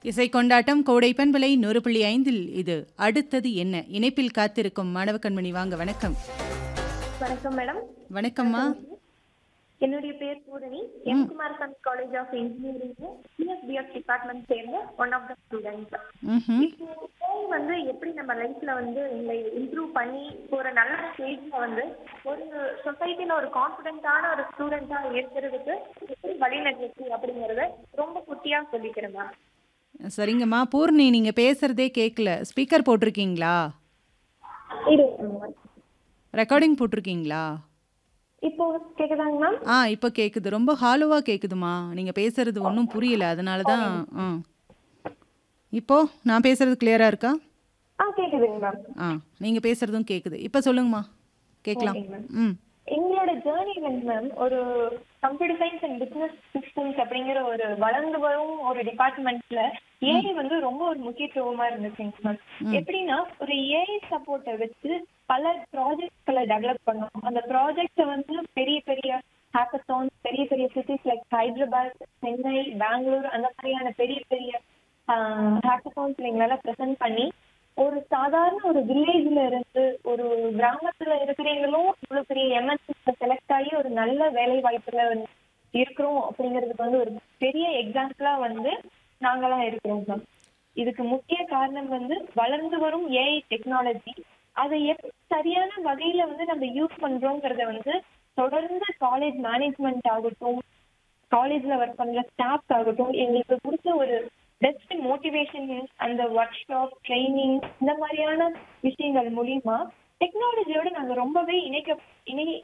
இசை கொண்டாட்டம் கோடை பண்பலை நூறு புள்ளி ஐந்தில் இது அடுத்தது என்ன இணைப்பில் காத்திருக்கும் மாணவ கண்மணி வாங்க வணக்கம் வணக்கம் மேடம் வணக்கம்மா என்னுடைய பேர் Poorani M Kumarasamy college of engineering CSBF department சேர்ந்த one of the students hmm. இப்போ AI வந்து எப்படி நம்ம லைஃப்ல வந்து எங்களை இம்ப்ரூவ் பண்ணி ஒரு நல்ல ஸ்டேஜ்ல வந்து ஒரு சொசைட்டில ஒரு கான்பிடென்ட்டான ஒரு ஸ்டூடெண்டா இருக்கிறதுக்கு எப்படி வழிநடத்துச்சு அப்படிங்கறத ரொம்ப குட்டியா சொல்லிக்கிறேன் மேம் சரிங்கம்மா பூர்ணி நீங்க பேசுறதே கேட்கல ஸ்பீக்கர் போட்டிருக்கீங்களா இது ரெக்கார்டிங் போட்டிருக்கீங்களா இப்போ கேக்குதாங்க மேம் ஆ இப்போ கேக்குது ரொம்ப ஹாலோவா கேக்குதுமா நீங்க பேசுறது ஒன்றும் புரியல அதனால தான் ம் இப்போ நான் பேசுறது கிளியரா இருக்கா ஆ கேக்குதுங்க மேம் ஆ நீங்க பேசுறதும் கேக்குது இப்போ சொல்லுங்கம்மா கேட்கலாம் ஓகேங்க மேம் ம் எங்களோட ஜேர்னி வந்து மேம் ஒரு computer science and business systems அப்படிங்கிற ஒரு வளர்ந்து வரும் ஒரு டிபார்ட்மெண்ட்ல ஏஐ வந்து ரொம்ப ஒரு முக்கியத்துவமா இருந்துச்சுங்க மேம் எப்படின்னா ஒரு ஏஐ சப்போர்ட்டை வச்சு பல ப்ராஜெக்ட்களை டெவலப் பண்ணோம் அந்த ப்ராஜெக்ட்ஸை வந்து பெரிய பெரிய ஹேக்கத்தான்ஸ் பெரிய பெரிய சிட்டிஸ் லைக் ஹைதராபாத் சென்னை பெங்களூர் அந்த மாதிரியான பெரிய பெரிய ஹேக்கத்தான்ஸ்ல எங்களால ப்ரெசென்ட் பண்ணி ஒரு சாதாரண ஒரு வில்லேஜ்ல இருந்து ஒரு கிராமத்துல இருக்கிறவங்களும் இவ்வளவு பெரிய எம்என்சிஸ்ல செலக்ட் ஆகி ஒரு நல்ல வேலை வாய்ப்புல வந்து இருக்கிறோம் அப்படிங்கிறதுக்கு வந்து ஒரு பெரிய எக்ஸாம்பிளா வந்து நாங்கெல்லாம் இருக்கிறோம் மேம் இதுக்கு முக்கிய காரணம் வந்து வளர்ந்து வரும் ஏஐ டெக்னாலஜி அதை எப்படி சரியான வகையில வந்து நம்ம யூஸ் பண்றோங்கிறத வந்து தொடர்ந்து காலேஜ் மேனேஜ்மெண்ட் ஆகட்டும் காலேஜ்ல ஒர்க் பண்ற ஸ்டாஃப்ஸ் ஆகட்டும் எங்களுக்கு கொடுத்த ஒரு பெஸ்ட் மோட்டிவேஷன் அந்த ஒர்க் ஷாப் ட்ரைனிங் இந்த மாதிரியான விஷயங்கள் மூலியமா டெக்னாலஜியோட நாங்க ரொம்பவே இணைக்க இணை